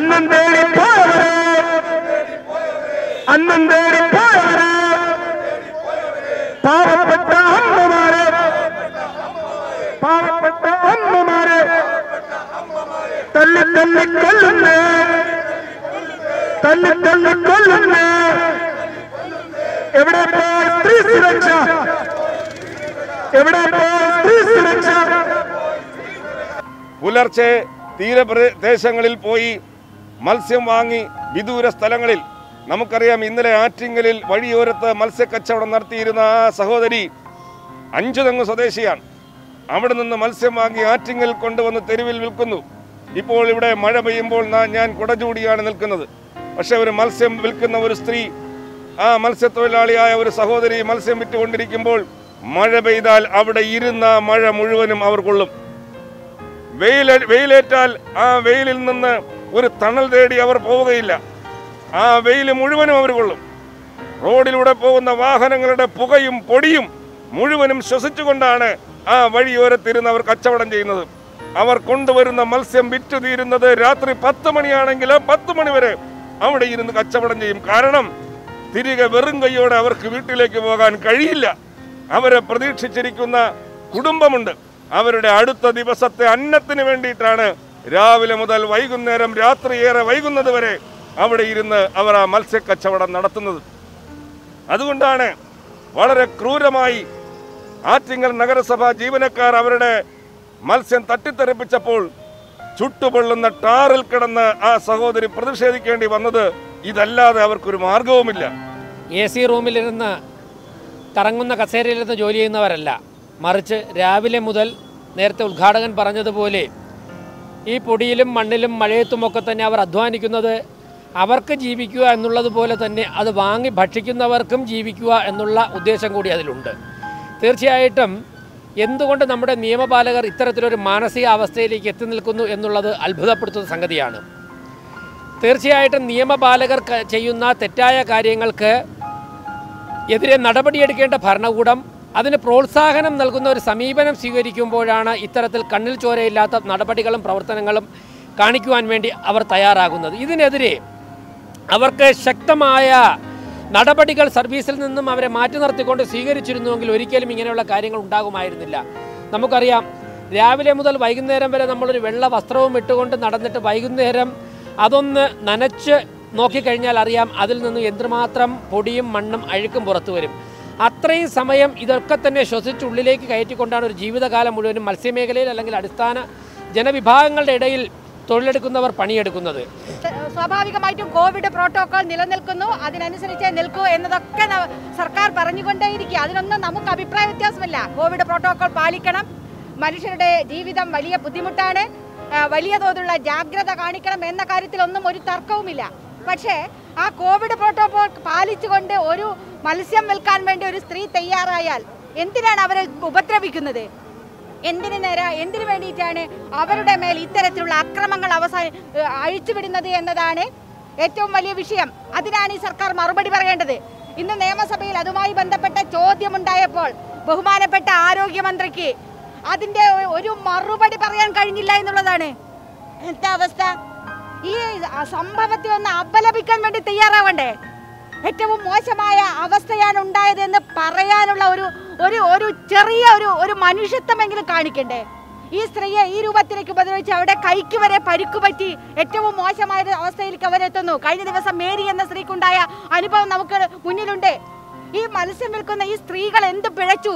അന്നം തേടി പോയവരെ അന്നം തേടി പോയവരെ പാവപ്പെട്ട അമ്മമാരെ പാവപ്പെട്ട അമ്മമാരെ തല്ലി തല്ലി കൊല്ലുന്നേ തല്ലി തല്ലി കൊല്ലുന്നേ എവിടെ പോയി സ്ത്രീ സുരക്ഷ എവിടെ പോയി സ്ത്രീ സുരക്ഷ പുലർച്ചെ തീരപ്രദേശങ്ങളിൽ പോയി മത്സ്യം വാങ്ങി വിദൂര സ്ഥലങ്ങളിൽ നമുക്കറിയാം ഇന്നലെ ആറ്റിങ്ങലിൽ വഴിയോരത്ത് മത്സ്യക്കച്ചവടം നടത്തിയിരുന്ന ആ സഹോദരി അഞ്ചുതെങ്ങ് സ്വദേശിയാണ് അവിടെ നിന്ന് മത്സ്യം വാങ്ങി ആറ്റിങ്ങൽ കൊണ്ടുവന്ന് തെരുവിൽ വിൽക്കുന്നു ഇപ്പോൾ ഇവിടെ മഴ പെയ്യുമ്പോൾ നാ- ഞാൻ കുടചൂടിയാണ് നിൽക്കുന്നത് പക്ഷെ ഒരു മത്സ്യം വിൽക്കുന്ന ഒരു സ്ത്രീ ആ മത്സ്യത്തൊഴിലാളിയായ ഒരു സഹോദരി മത്സ്യം വിറ്റുകൊണ്ടിരിക്കുമ്പോൾ മഴ പെയ്താൽ അവിടെ ഇരുന്ന മഴ മുഴുവനും അവർ കൊള്ളും വെയിൽ വെയിലേറ്റാൽ ആ വെയിലിൽ നിന്ന് ഒരു തണൽ തേടി അവർ പോവുകയില്ല ആ വെയിൽ മുഴുവനും അവർ കൊള്ളും റോഡിലൂടെ പോകുന്ന വാഹനങ്ങളുടെ പുകയും പൊടിയും മുഴുവനും ശ്വസിച്ചുകൊണ്ടാണ് ആ വഴിയോരത്തിരുന്ന് അവർ കച്ചവടം ചെയ്യുന്നത് അവർ കൊണ്ടുവരുന്ന മത്സ്യം വിറ്റു തീരുന്നത് രാത്രി പത്ത് മണിയാണെങ്കിൽ പത്ത് മണി വരെ അവിടെ ഇരുന്ന് കച്ചവടം ചെയ്യും കാരണം തിരികെ വെറും കൈയോടെ അവർക്ക് വീട്ടിലേക്ക് പോകാൻ കഴിയില്ല അവരെ പ്രതീക്ഷിച്ചിരിക്കുന്ന കുടുംബമുണ്ട് അവരുടെ അടുത്ത ദിവസത്തെ അന്നത്തിന് വേണ്ടിയിട്ടാണ് രാവിലെ മുതൽ വൈകുന്നേരം രാത്രിയേറെ വൈകുന്നത് വരെ അവിടെ ഇരുന്ന് അവർ ആ മത്സ്യക്കച്ചവടം നടത്തുന്നത് അതുകൊണ്ടാണ് വളരെ ക്രൂരമായി ആറ്റിങ്ങൽ നഗരസഭ ജീവനക്കാർ അവരുടെ മത്സ്യം തട്ടിത്തെറിപ്പിച്ചപ്പോൾ ചുട്ടുപൊള്ളുന്ന ടാറിൽ കിടന്ന് ആ സഹോദരി പ്രതിഷേധിക്കേണ്ടി വന്നത് ഇതല്ലാതെ അവർക്കൊരു മാർഗവുമില്ല എ സി റൂമിലിരുന്ന് കറങ്ങുന്ന കസേരയിലിരുന്ന് ജോലി ചെയ്യുന്നവരല്ല മറിച്ച് രാവിലെ മുതൽ നേരത്തെ ഉദ്ഘാടകൻ പറഞ്ഞതുപോലെ ഈ പൊടിയിലും മണ്ണിലും മഴയത്തുമൊക്കെ തന്നെ അവർ അധ്വാനിക്കുന്നത് അവർക്ക് ജീവിക്കുക എന്നുള്ളതുപോലെ തന്നെ അത് വാങ്ങി ഭക്ഷിക്കുന്നവർക്കും ജീവിക്കുക എന്നുള്ള ഉദ്ദേശം കൂടി അതിലുണ്ട് തീർച്ചയായിട്ടും എന്തുകൊണ്ട് നമ്മുടെ നിയമപാലകർ ഇത്തരത്തിലൊരു മാനസിക അവസ്ഥയിലേക്ക് എത്തി നിൽക്കുന്നു എന്നുള്ളത് അത്ഭുതപ്പെടുത്തുന്ന സംഗതിയാണ് തീർച്ചയായിട്ടും നിയമപാലകർ ക- ചെയ്യുന്ന തെറ്റായ കാര്യങ്ങൾക്ക് എതിരെ നടപടിയെടുക്കേണ്ട ഭരണകൂടം അതിന് പ്രോത്സാഹനം നൽകുന്ന ഒരു സമീപനം സ്വീകരിക്കുമ്പോഴാണ് ഇത്തരത്തിൽ കണ്ണിൽ ചോരയില്ലാത്ത നടപടികളും പ്രവർത്തനങ്ങളും കാണിക്കുവാൻ വേണ്ടി അവർ തയ്യാറാകുന്നത് ഇതിനെതിരെ അവർക്ക് ശക്തമായ നടപടികൾ സർവീസിൽ നിന്നും അവരെ മാറ്റി നിർത്തിക്കൊണ്ട് സ്വീകരിച്ചിരുന്നുവെങ്കിൽ ഒരിക്കലും ഇങ്ങനെയുള്ള കാര്യങ്ങൾ ഉണ്ടാകുമായിരുന്നില്ല നമുക്കറിയാം രാവിലെ മുതൽ വൈകുന്നേരം വരെ നമ്മളൊരു വെള്ള വസ്ത്രവും ഇട്ടുകൊണ്ട് നടന്നിട്ട് വൈകുന്നേരം അതൊന്ന് നനച്ച് നോക്കിക്കഴിഞ്ഞാൽ അറിയാം അതിൽ നിന്ന് എന്തുമാത്രം പൊടിയും മണ്ണും അഴുക്കും പുറത്തു വരും അത്രയും സമയം ഇതൊക്കെ തന്നെ ശ്വസിച്ച് ഉള്ളിലേക്ക് കയറ്റിക്കൊണ്ടാണ് ഒരു ജീവിതകാലം മുഴുവനും മത്സ്യമേഖലയിൽ അല്ലെങ്കിൽ അടിസ്ഥാന ജനവിഭാഗങ്ങളുടെ ഇടയിൽ തൊഴിലെടുക്കുന്നവർ പണിയെടുക്കുന്നത് സ്വാഭാവികമായിട്ടും കോവിഡ് പ്രോട്ടോകോൾ നിലനിൽക്കുന്നു അതിനനുസരിച്ച് നിൽക്കൂ എന്നതൊക്കെ ന- സർക്കാർ പറഞ്ഞുകൊണ്ടേയിരിക്കുക അതിനൊന്നും നമുക്ക് അഭിപ്രായ വ്യത്യാസമില്ല കോവിഡ് പ്രോട്ടോകോൾ പാലിക്കണം മനുഷ്യരുടെ ജീവിതം വലിയ ബുദ്ധിമുട്ടാണ് ആ, വലിയ തോതിലുള്ള ജാഗ്രത കാണിക്കണം എന്ന കാര്യത്തിലൊന്നും ഒരു തർക്കവുമില്ല പക്ഷേ ആ കോവിഡ് പ്രോട്ടോകോൾ പാലിച്ചുകൊണ്ട് ഒരു മത്സ്യം വിൽക്കാൻ വേണ്ടി ഒരു സ്ത്രീ തയ്യാറായാൽ എന്തിനാണ് അവരെ ഉപദ്രവിക്കുന്നത് എന്തിനു നേരെ എന്തിനു വേണ്ടിയിട്ടാണ് അവരുടെ മേൽ ഇത്തരത്തിലുള്ള അക്രമങ്ങൾ അവസാന ഏഹ് അഴിച്ചുവിടുന്നത് എന്നതാണ് ഏറ്റവും വലിയ വിഷയം അതിനാണ് ഈ സർക്കാർ മറുപടി പറയേണ്ടത് ഇന്ന് നിയമസഭയിൽ അതുമായി ബന്ധപ്പെട്ട ചോദ്യമുണ്ടായപ്പോൾ ബഹുമാനപ്പെട്ട ആരോഗ്യമന്ത്രിക്ക് അതിന്റെ ഒ- ഒരു മറുപടി പറയാൻ കഴിഞ്ഞില്ല എന്നുള്ളതാണ് എന്താ അവസ്ഥ ഈ സംഭവത്തെ ഒന്ന് അപലപിക്കാൻ വേണ്ടി തയ്യാറാവണ്ടേ ഏറ്റവും മോശമായ അവസ്ഥയാണ് ഉണ്ടായതെന്ന് പറയാനുള്ള ഒരു ഒരു ഒരു ചെറിയ ഒരു ഒരു മനുഷ്യത്വമെങ്കിലും കാണിക്കണ്ടേ ഈ സ്ത്രീയെ ഈ രൂപത്തിലേക്ക് ഉപദ്രവിച്ച് അവിടെ കൈക്ക് വരെ പരിക്കു പറ്റി ഏറ്റവും മോശമായ ഒരു അവസ്ഥയിലേക്ക് അവരെത്തുന്നു കഴിഞ്ഞ ദിവസം മേരി എന്ന സ്ത്രീക്കുണ്ടായ അനുഭവം നമുക്ക് മുന്നിലുണ്ട് ഈ മത്സ്യം വിൽക്കുന്ന ഈ സ്ത്രീകൾ എന്ത് പിഴച്ചു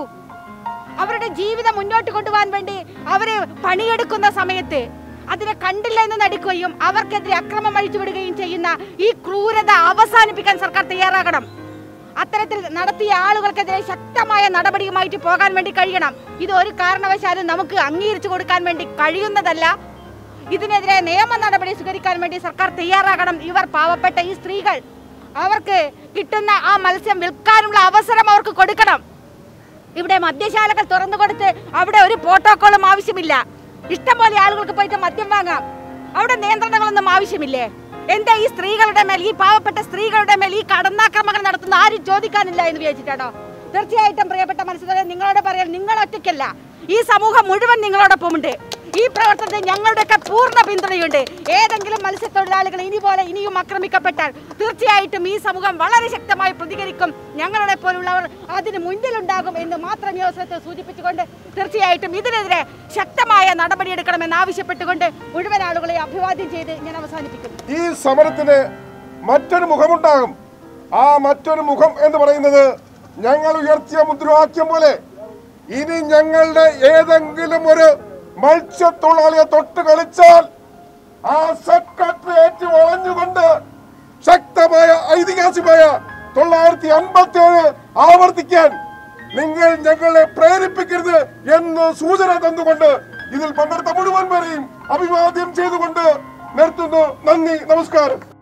അവരുടെ ജീവിതം മുന്നോട്ട് കൊണ്ടുപോകാൻ വേണ്ടി അവര് പണിയെടുക്കുന്ന സമയത്ത് അതിനെ കണ്ടില്ല എന്ന് നടിക്കുകയും അവർക്കെതിരെ അക്രമം അഴിച്ചുവിടുകയും ചെയ്യുന്ന ഈ ക്രൂരത അവസാനിപ്പിക്കാൻ സർക്കാർ തയ്യാറാകണം അത്തരത്തിൽ നടത്തിയ ആളുകൾക്കെതിരെ ശക്തമായ നടപടിയുമായിട്ട് പോകാൻ വേണ്ടി കഴിയണം ഇത് ഒരു കാരണവശാലും നമുക്ക് അംഗീകരിച്ചു കൊടുക്കാൻ വേണ്ടി കഴിയുന്നതല്ല ഇതിനെതിരെ നിയമ നടപടി സ്വീകരിക്കാൻ വേണ്ടി സർക്കാർ തയ്യാറാകണം ഇവർ പാവപ്പെട്ട ഈ സ്ത്രീകൾ അവർക്ക് കിട്ടുന്ന ആ മത്സ്യം വിൽക്കാനുള്ള അവസരം അവർക്ക് കൊടുക്കണം ഇവിടെ മദ്യശാലകൾ തുറന്നു കൊടുത്ത് അവിടെ ഒരു പ്രോട്ടോക്കോളും ആവശ്യമില്ല ഇഷ്ടംപോലെ ആളുകൾക്ക് പോയിട്ട് മദ്യം വാങ്ങാം അവിടെ നിയന്ത്രണങ്ങളൊന്നും ആവശ്യമില്ലേ എന്താ ഈ സ്ത്രീകളുടെ മേൽ ഈ പാവപ്പെട്ട സ്ത്രീകളുടെ മേൽ ഈ കടന്നാക്രമങ്ങൾ നടത്തുന്ന ആരും ചോദിക്കാനില്ല എന്ന് വിചാരിച്ചിട്ടാണോ തീർച്ചയായിട്ടും പ്രിയപ്പെട്ട മത്സ്യത്തൊഴിലാളി നിങ്ങളോട് പറയാൻ നിങ്ങൾ ഒറ്റയ്ക്കല്ല ഈ സമൂഹം മുഴുവൻ നിങ്ങളോടൊപ്പമുണ്ട് ഈ പ്രവർത്തനത്തിൽ ഞങ്ങളുടെയൊക്കെ പൂർണ്ണ പിന്തുണയുണ്ട് ഏതെങ്കിലും മത്സ്യത്തൊഴിലാളികൾ ഇനി പോലെ ഇനിയും ആക്രമിക്കപ്പെട്ടാൽ തീർച്ചയായിട്ടും ഈ സമൂഹം വളരെ ശക്തമായി പ്രതികരിക്കും ഞങ്ങളുടെ പോലുള്ളവർ അതിന് മുൻപിലുണ്ടാകും എന്ന് മാത്രം ഈ അവസരത്തിൽ സൂചിപ്പിച്ചുകൊണ്ട് തീർച്ചയായിട്ടും ഇതിനെതിരെ ശക്തമായ നടപടിയെടുക്കണമെന്ന് ആവശ്യപ്പെട്ടുകൊണ്ട് മുഴുവൻ ആളുകളെ അഭിവാദ്യം ചെയ്ത് ഞാൻ അവസാനിപ്പിക്കുന്നു ഈ സമരത്തിന് മറ്റൊരു മുഖമുണ്ടാകും ആ മറ്റൊരു മുഖം എന്ന് പറയുന്നത് ഞങ്ങൾ ഉയർത്തിയ മുദ്രാവാക്യം പോലെ ഇനി ഞങ്ങളുടെ ഏതെങ്കിലും ഒരു മത്സ്യത്തൊഴിലാളിയെ തൊട്ട് കളിച്ചാൽ ആ സെക്രട്ടേറിയറ്റ് വളഞ്ഞുകൊണ്ട് ശക്തമായ ഐതിഹാസികമായ തൊള്ളായിരത്തി അൻപത്തി ഏഴ് ആവർത്തിക്കാൻ നിങ്ങൾ ഞങ്ങളെ പ്രേരിപ്പിക്കരുത് എന്ന് സൂചന തന്നുകൊണ്ട് ഇതിൽ പങ്കെടുത്ത മുഴുവൻ പേരെയും അഭിവാദ്യം ചെയ്തുകൊണ്ട് നിർത്തുന്നു നന്ദി നമസ്കാരം